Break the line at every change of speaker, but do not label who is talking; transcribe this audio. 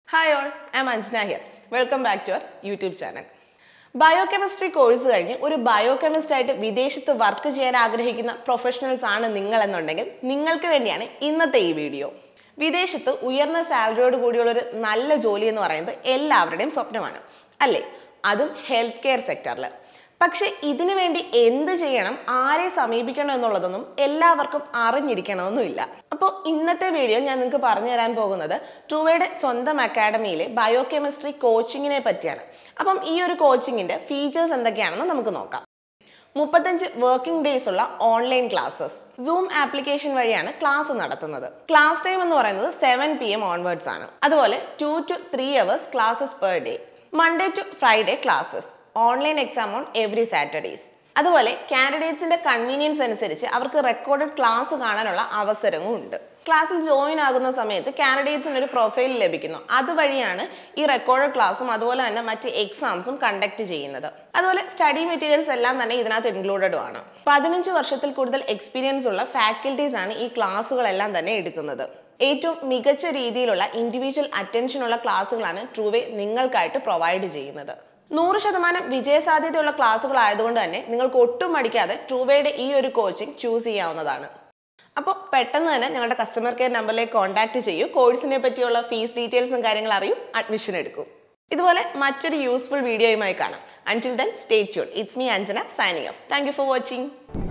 hi all I'm Anjana here welcome back to our YouTube channel biochemistry course കഴിഞ്ഞ് ഒരു biochemist ആയിട്ട് വിദേശത്ത് work ചെയ്യാൻ ആഗ്രഹിക്കുന്ന പ്രൊഫഷണൽസ് ആണ് നിങ്ങൾ എന്നുണ്ടെങ്കിൽ നിങ്ങൾക്ക് വേണ്ടിയാണ് ഇന്നത്തെ ഈ വീഡിയോ വിദേശത്ത് ഉയർന്ന സാലറിയോട് കൂടിയുള്ള ഒരു നല്ല ജോലി എന്ന് പറയുന്നത് എല്ലാവരുടെയും സ്വപ്നമാണ് അല്ലേ അതും ഹെൽത്ത് കെയർ സെക്ടറിൽ പക്ഷെ ഇതിനു വേണ്ടി എന്ത് ചെയ്യണം ആരെ സമീപിക്കണം എന്നുള്ളതൊന്നും എല്ലാവർക്കും അറിഞ്ഞിരിക്കണമെന്നില്ല അപ്പോൾ ഇന്നത്തെ വീഡിയോ ഞാൻ നിങ്ങൾക്ക് പറഞ്ഞു തരാൻ പോകുന്നത് ട്രൂവയുടെ സ്വന്തം അക്കാഡമിയിലെ ബയോകെമിസ്ട്രി കോച്ചിങ്ങിനെ പറ്റിയാണ് അപ്പം ഈ ഒരു കോച്ചിങ്ങിന്റെ ഫീച്ചേഴ്സ് എന്തൊക്കെയാണെന്ന് നമുക്ക് നോക്കാം മുപ്പത്തഞ്ച് വർക്കിംഗ് ഡേയ്സ് ഉള്ള ഓൺലൈൻ ക്ലാസ്സസ് സൂം ആപ്ലിക്കേഷൻ വഴിയാണ് ക്ലാസ് നടത്തുന്നത് ക്ലാസ് ടൈം എന്ന് പറയുന്നത് സെവൻ പി എം ഓൺവേർഡ്സ് ആണ് അതുപോലെ two two three hours classes per day Monday to Friday classes online exam on every Saturdays അതുപോലെ കാൻഡിഡേറ്റ്സിന്റെ കൺവീനിയൻസ് അനുസരിച്ച് അവർക്ക് റെക്കോർഡഡ് ക്ലാസ് കാണാനുള്ള അവസരവും ഉണ്ട് ക്ലാസ്സിൽ ജോയിൻ ആകുന്ന സമയത്ത് കാൻഡിഡേറ്റ്സിന് ഒരു പ്രൊഫൈൽ ലഭിക്കുന്നു അതുവഴിയാണ് ഈ റെക്കോർഡഡ് ക്ലാസ്സും അതുപോലെ തന്നെ മറ്റ് എക്സാംസും കണ്ടക്ട് ചെയ്യുന്നത് അതുപോലെ സ്റ്റഡി മെറ്റീരിയൽസ് എല്ലാം തന്നെ ഇതിനകത്ത് ഇൻക്ലൂഡഡും ആണ് പതിനഞ്ച് വർഷത്തിൽ കൂടുതൽ എക്സ്പീരിയൻസ് ഉള്ള ഫാക്കൽറ്റീസ് ആണ് ഈ ക്ലാസ്സുകളെല്ലാം തന്നെ എടുക്കുന്നത് ഏറ്റവും മികച്ച രീതിയിലുള്ള ഇൻഡിവിജ്വൽ അറ്റൻഷൻ ഉള്ള ക്ലാസ്സുകളാണ് ട്രൂവേ നിങ്ങൾക്കായിട്ട് പ്രൊവൈഡ് ചെയ്യുന്നത് നൂറ് ശതമാനം വിജയസാധ്യതയുള്ള ക്ലാസ്സുകൾ ആയതുകൊണ്ട് തന്നെ നിങ്ങൾക്ക് ഒട്ടും മടിക്കാതെ ട്രൂവയുടെ ഈ ഒരു കോച്ചിങ് ചൂസ് ചെയ്യാവുന്നതാണ് അപ്പോൾ പെട്ടെന്ന് തന്നെ ഞങ്ങളുടെ കസ്റ്റമർ കെയർ നമ്പറിലേക്ക് കോൺടാക്ട് ചെയ്യൂ കോഴ്സിനെ പറ്റിയുള്ള ഫീസ് ഡീറ്റെയിൽസും കാര്യങ്ങൾ അറിയും അഡ്മിഷൻ എടുക്കും ഇതുപോലെ മറ്റൊരു യൂസ്ഫുൾ വീഡിയോയുമായി കാണാം until then stay tune it's me Anjana signing off thank you for watching